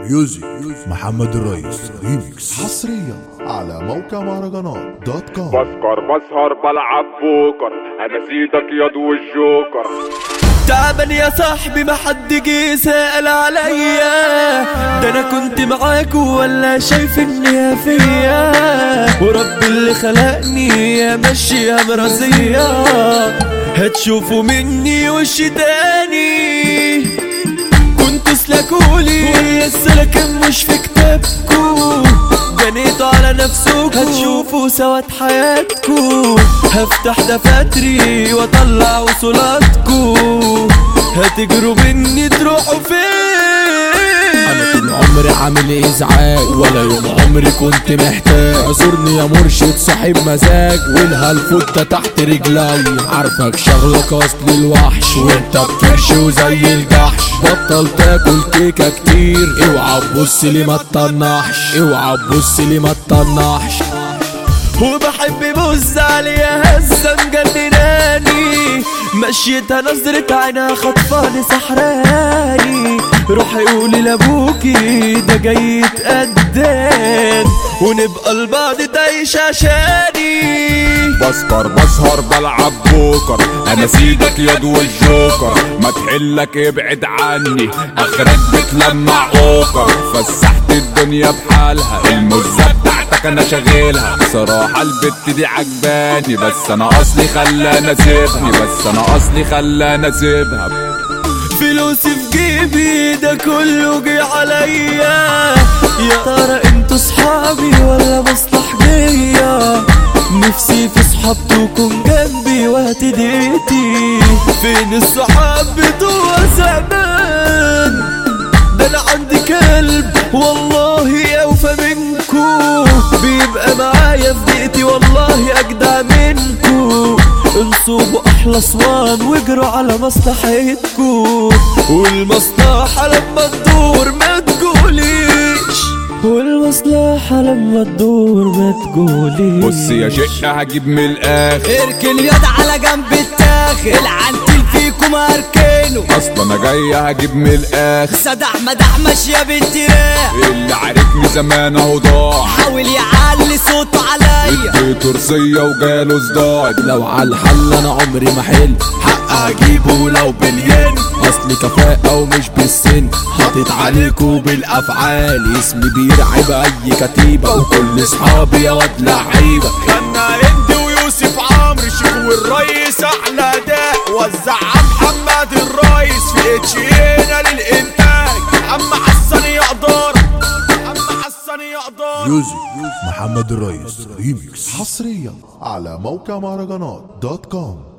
ميوزك محمد الرئيس ريميكس حصريا على موقع مهرجانات دوت كوم بسكر بسهر بلعب بوكر انا سيدك ياض والجوكر تعبان يا صاحبي ما حد جه سأل عليا ده انا كنت معاك ولا شايف اني فيا ورب اللي خلقني يا ماشي يا مرازية هتشوفوا مني وش تاني كنتوا سلكولي وهي السلكة مش في كتابكو بنيتوا على نفسكوا هتشوفوا سواد حياتكو هفتح دفاتري واطلع وصولاتكو هتجروا مني تروحوا فين انا طول عمري عامل ازعاج ولا يوم عمري كنت محتاج اعذرني يا مرشد صاحب مزاج والهالفوتة تحت رجلي عارفك شغلك اصل الوحش وانت بكرش وزي الجحش بطل تاكل كيكة كتير اوعى تبص لي ما تطنحش اوعى تبص لي ما تطنحش وبحب بص عليها هزة مجنناني مشيتها نظرة عينها خطفاني سحراني روحي قولي لابوكي ده جاي يتقدم ونبقى لبعض تعيش عشاني بسكر بسهر بلعب بوكر انا سيدك ياض والجوكر ما تحلك ابعد عني اخرك بتلمع اوكر فسحت الدنيا بحالها المزة بتاعتك انا شغيلها صراحة البت دي عجباني بس انا اصلي خلاني اسيبها بس انا اصلي خلاني اسيبها فلوسي في جيبي ده كله جه عليا يا ترى انتوا صحابي ولا مصلحجية نفسي في صحاب تكون جنبي وهتديتي فين الصحاب بتوع زمان ده انا عندي كلب والله اوفى منكو بيبقى معايا في دقيقتي والله اجدع منكو انصبوا احلى صوان واجروا على مصلحتكو والمصلحة لما تدور ما تقوليش والمصلحة لما تدور ما تقوليش بص يا شقة هجيب من الاخر اركن ياض على جنب التاخر العنتيل فيكم اركنه اصلا انا جاي هجيب من الاخر سدع مدع ماشية بنت راح اللي عارفني زمان اهو ضاع حاول يعلي صوته عليا اديته رصية وجاله صداع لو على الحل انا عمري ما حل حق اجيبه لو بالين اصلي كفاءة ومش بالسن حاطط عليكوا بالافعال اسمي بيرعب اي كتيبة وكل اصحابي يا واد لعيبة غنى هندي ويوسف عمرو شيخ والريس احلى اداء وزع محمد الريس في اتش هنا للانتاج عم حسن يقدر عم حسن يقدر ميوزك محمد الرئيس ريميكس حصريا على موقع مهرجانات دوت كوم